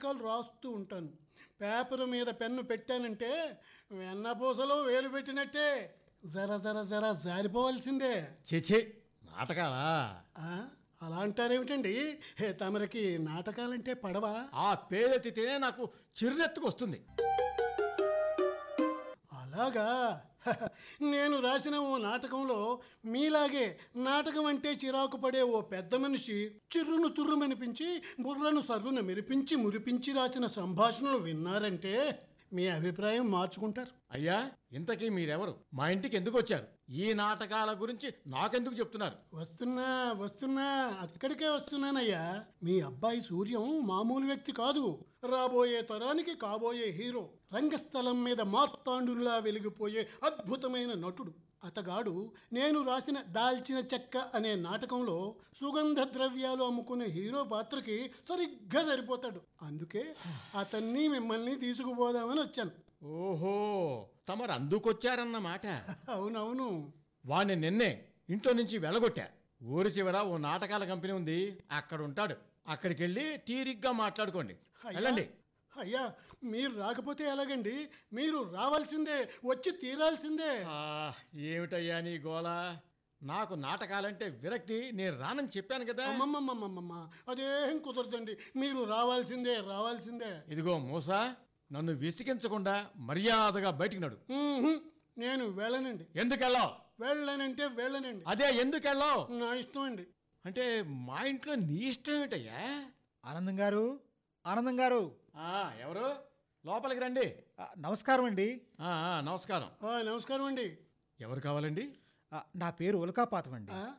నాటకాలు రాస్తూ ఉంటాను పేపర్ మీద పెన్ను పెట్టానంటే వెన్నపూసలో వేలు పెట్టినట్టే జర జర జర జారిపోవాల్సిందే చేచే నాటకాలా ఆ, అలా అంటారేమిటండి హే, తమరికి నాటకాలంటే పడవా ఆ పేరెత్తితేనే నాకు చిరునెత్తుకు వస్తుంది అలాగా హహ, నేను రాసిన ఓ నాటకంలో మీలాగే నాటకం అంటే చిరాకు పడే ఓ పెద్ద మనిషి చిర్రును తుర్రుమనిపించి బుర్రను సర్రును మెరిపించి మురిపించి రాసిన సంభాషణలు విన్నారంటే మీ అభిప్రాయం మార్చుకుంటారు అయ్యా ఇంతకీ మీరెవరు మా ఇంటికి ఎందుకు వచ్చారు ఈ నాటకాల గురించి నాకెందుకు చెప్తున్నారు వస్తున్నా వస్తున్నా అక్కడికే వస్తున్నానయ్యా మీ అబ్బాయి సూర్యం మామూలు వ్యక్తి కాదు రాబోయే తరానికి కాబోయే హీరో రంగస్థలం మీద మార్తాండులా వెలిగిపోయే అద్భుతమైన నటుడు అతగాడు నేను రాసిన దాల్చిన చెక్క అనే నాటకంలో సుగంధ ద్రవ్యాలు అమ్ముకునే హీరో పాత్రకి సరిగ్గా సరిపోతాడు అందుకే అతన్ని మిమ్మల్ని తీసుకుపోదామని వచ్చాను ఓహో తమరు అందుకొచ్చారన్నమాట అవునవును వాణ్ణి నిన్నే ఇంట్లో నుంచి వెళ్ళగొట్టా ఊరి చివర ఓ నాటకాల కంపెనీ ఉంది అక్కడ ఉంటాడు అక్కడికి వెళ్ళి తీరిగ్గా మాట్లాడుకోండి వెళ్ళండి అయ్యా మీరు రాకపోతే ఎలాగండి మీరు రావాల్సిందే వచ్చి తీరాల్సిందే ఆ, ఏమిటయ్యా నీ గోల నాకు నాటకాలంటే విరక్తి నేను రానని చెప్పాను కదా అమ్మమ్మమ్మమ్మమ్మ అదేం కుదరదండి మీరు రావాల్సిందే రావాల్సిందే ఇదిగో మూసా నన్ను విసిగించకుండా మర్యాదగా బయటికి నడు మ్మ్హ్మ్. నేను వెళ్ళనండి ఎందుకెళ్ళావు వెళ్ళనంటే వెళ్ళనండి అదే ఎందుకెళ్ళావు నా ఇష్టం అండి అంటే మా ఇంట్లో నీ ఇష్టం ఏమిటయ్యా ఆనందం గారు ఆనందం గారు ఆ, ఎవరు లోపలికి రండి ఆ, నమస్కారం అండి ఆ, ఆ, నమస్కారం ఆ, నమస్కారం అండి ఎవరు కావాలండి ఆ, నా పేరు ఉల్కాపాతం అండి ఆ?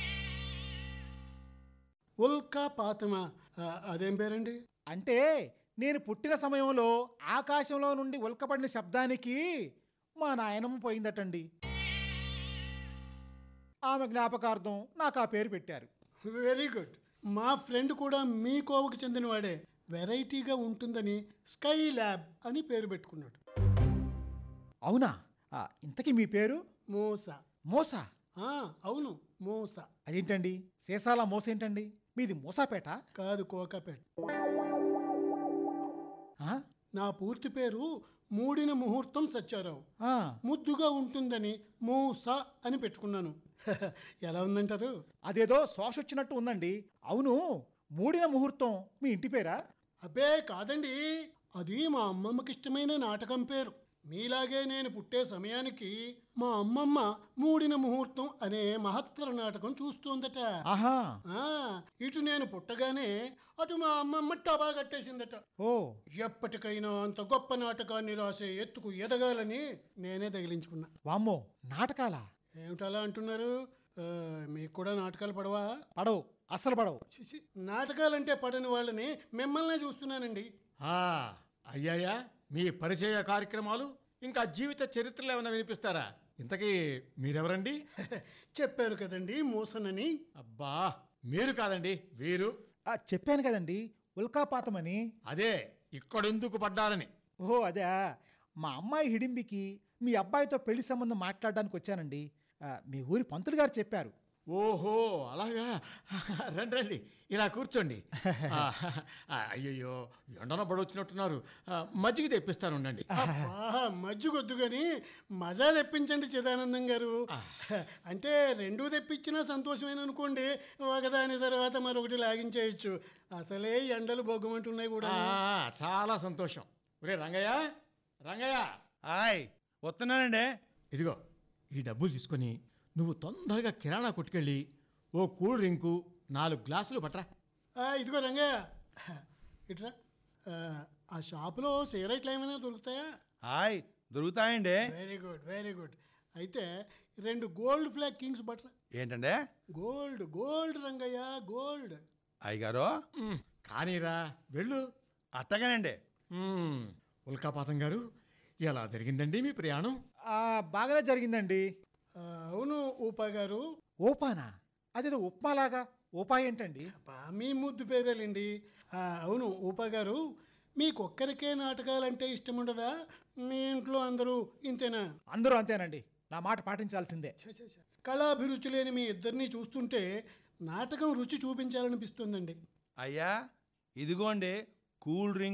ఉల్కా పాతమా ఆ, అదేం పేరండి అంటే నేను పుట్టిన సమయంలో ఆకాశంలో నుండి ఉల్కపడిన శబ్దానికి మా నాయనమ్మ పోయిందటండి ఆమె జ్ఞాపకార్థం నాకు ఆ పేరు పెట్టారు వెరీ గుడ్ మా ఫ్రెండ్ కూడా మీ కోవకు చెందినవాడే వెరైటీగా ఉంటుందని స్కై ల్యాబ్ అని పేరు పెట్టుకున్నాడు అవునా ఆ, ఇంతకీ మీ పేరు మోస మోసా ఆ, అవును మోస అదేంటండి సీసాల మోస ఏంటండి మీది మోసాపేట కాదు కోకాపేట ఆ? నా పూర్తి పేరు మూడిన ముహూర్తం సత్యారావు ఆ, ముద్దుగా ఉంటుందని మోస అని పెట్టుకున్నాను ఎలా ఉందంటారు అదేదో శ్వాస వచ్చినట్టు ఉందండి అవును మూడిన ముహూర్తం మీ ఇంటి పేరా అబ్బే కాదండి అది మా అమ్మమ్మకి ఇష్టమైన నాటకం పేరు మీలాగే నేను పుట్టే సమయానికి మా అమ్మమ్మ మూడిన ముహూర్తం అనే మహత్తర నాటకం చూస్తోందట ఆహా ఆ, ఇటు నేను పుట్టగానే అటు మా అమ్మమ్మ టబా కట్టేసిందట ఓ ఎప్పటికైనా అంత గొప్ప నాటకాన్ని రాసే ఎత్తుకు ఎదగాలని నేనే తగిలించుకున్నా వామ్మో నాటకాలా ఏమిటలా అంటున్నారు ఆ, మీకు కూడా నాటకాలు పడవా పడవు అస్సలు పడవు చిచి నాటకాలంటే పడని వాళ్ళని మిమ్మల్నే చూస్తున్నానండి ఆ, అయ్యాయా మీ పరిచయ కార్యక్రమాలు ఇంకా జీవిత చరిత్రలు ఏమైనా వినిపిస్తారా ఇంతకీ మీరెవరండి చెప్పారు కదండి మోసనని అబ్బా మీరు కాదండి వీరు ఆ, చెప్పాను కదండి ఉల్కాపాతమని అదే ఇక్కడెందుకు పడ్డారని ఓహో అదే మా అమ్మాయి హిడింబికి మీ అబ్బాయితో పెళ్లి సంబంధం మాట్లాడడానికి వచ్చానండి ఆ, మీ ఊరి పంతులు గారు చెప్పారు ఓహో అలాగా రండి రండి ఇలా కూర్చోండి ఆ, ఆ, అయ్యయ్యో ఎండన పడొచ్చినట్టున్నారు ఆ, మజ్జిగ తెప్పిస్తాను ఉండండి అబ్బా మజ్జిగొద్దు కానీ మజా తెప్పించండి చిదానందం గారు అంటే రెండూ తెప్పించినా సంతోషమైన అనుకోండి ఒకదాని తర్వాత మరొకటి లాగించేయచ్చు అసలే ఎండలు బొగ్గమంటున్నాయి కూడా ఆ, చాలా సంతోషం ఒరే రంగయ్య రంగయ్య హాయ్ వస్తున్నానండి ఇదిగో ఈ డబ్బులు తీసుకొని నువ్వు తొందరగా కిరాణా కొట్టుకెళ్ళి ఓ కూల్ డ్రింకు నాలుగు గ్లాసులు పట్రా ఆ, ఇదిగో రంగయ్య ఇట్రా ఆ, ఆ షాపులో సిగరెట్లు ఏమైనా దొరుకుతాయా హాయ్ దొరుకుతాయండి వెరీ గుడ్ వెరీ గుడ్ అయితే రెండు గోల్డ్ ఫ్లాగ్ కింగ్స్ బట్రా ఏంటండి గోల్డ్ గోల్డ్ రంగయ్య గోల్డ్ అయ్యగారు మ్, కానీరా వెళ్ళు అత్తగానండి మ్, ఉల్కాపాతం గారు ఎలా జరిగిందండి మీ ప్రయాణం ఆ, బాగానే జరిగిందండి ఆ, అవును ఊపా గారు ఓపానా అదేదో ఉప్మాలాగా ఓపా ఏంటండి అబ్బా, మీ ముద్దు పేరేలండి ఆ, అవును ఊపా గారు మీకొక్కరికే నాటకాలంటే ఇష్టం ఉండదా మీ ఇంట్లో అందరూ ఇంతేనా అందరూ అంతేనండి నా మాట పాటించాల్సిందే ఛ, ఛ, ఛ. కళాభిరుచి లేని మీ ఇద్దరిని చూస్తుంటే నాటకం రుచి చూపించాలనిపిస్తుందండి అయ్యా ఇదిగోండి కూల్ డ్రింక్